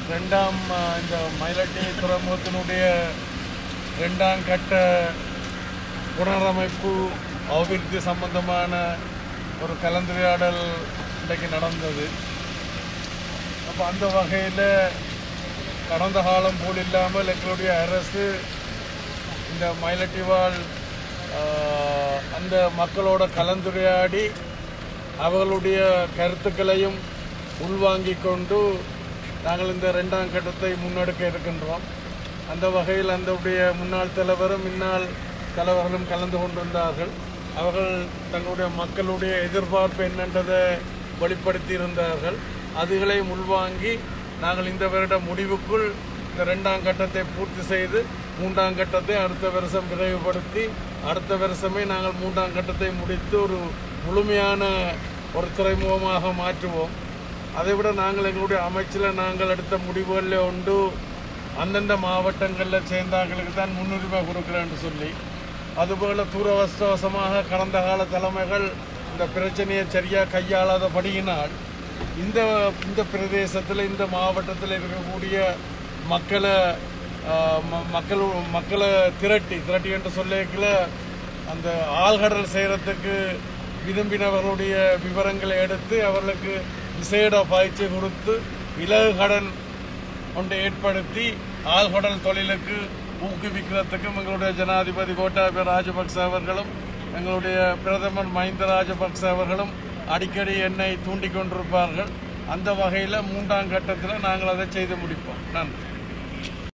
ரெண்டாம் அஹ், இந்த மயிலட்டி துறைமுகத்தினுடைய ரெண்டாம் கட்ட புனரமைப்பு அபிவிருத்தி சம்பந்தமான ஒரு கலந்துரையாடல் இன்றைக்கு நடந்தது அப்போ அந்த வகையில் கடந்த காலம் போல் இல்லாமல் எங்களுடைய அரசு இந்த மயிலட்டிவாழ் ஆஹ், அந்த மக்களோட கலந்துரையாடி அவர்களுடைய கருத்துக்களையும் உள்வாங்கிக் கொண்டு நாங்கள் இந்த ரெண்டாம் கட்டத்தை முன்னெடுக்க இருக்கின்றோம் அந்த வகையில் அந்தவுடைய முன்னாள் தலைவரும் முன்னாள் தலைவர்களும் கலந்து கொண்டிருந்தார்கள் அவர்கள் தங்களுடைய மக்களுடைய எதிர்பார்ப்பு என்னன்றதை வெளிப்படுத்தி இருந்தார்கள் அதுகளை உள்வாங்கி நாங்கள் இந்த வருட முடிவுக்குள் இந்த ரெண்டாம் கட்டத்தை பூர்த்தி செய்து மூன்றாம் கட்டத்தை அடுத்த வருஷம் விரைவுபடுத்தி அடுத்த வருஷமே நாங்கள் மூன்றாம் கட்டத்தை முடித்து ஒரு முழுமையான ஒரு துறைமுகமாக மாற்றுவோம் அதைவிட நாங்கள் எங்களுடைய அமைச்சில் நாங்கள் எடுத்த முடிவுகளில் உண்டு அந்தந்த மாவட்டங்களில் சேர்ந்தார்களுக்கு தான் முன்னுரிமை கொடுக்குறேன்னு சொல்லி அதுபோல் தூரவஸ்தவசமாக கடந்த கால தலைமைகள் இந்த பிரச்சனையை சரியாக கையாளாதபடியினால் இந்த இந்த பிரதேசத்தில் இந்த மாவட்டத்தில் இருக்கக்கூடிய மக்களை ஆஹ், ம- மக்கள் மக்களை திரட்டி திரட்டி என்று சொல்லிக்கல அந்த ஆழ்கடல் செய்கிறதுக்கு விரும்பினவர்களுடைய விவரங்களை எடுத்து அவர்களுக்கு விசேட பயிற்சி கொடுத்து இலகு கடன் ஒன்றை ஏற்படுத்தி ஆழ்கடல் தொழிலுக்கு ஊக்குவிக்கிறதுக்கும் எங்களுடைய ஜனாதிபதி கோட்டாபய ராஜபக்ச அவர்களும் எங்களுடைய பிரதமர் மஹிந்த ராஜபக்ச அவர்களும் அடிக்கடி என்னை தூண்டிக் கொண்டிருப்பார்கள் அந்த வகையில் மூன்றாம் கட்டத்தில் நாங்கள் அதை செய்து முடிப்போம் நன்றி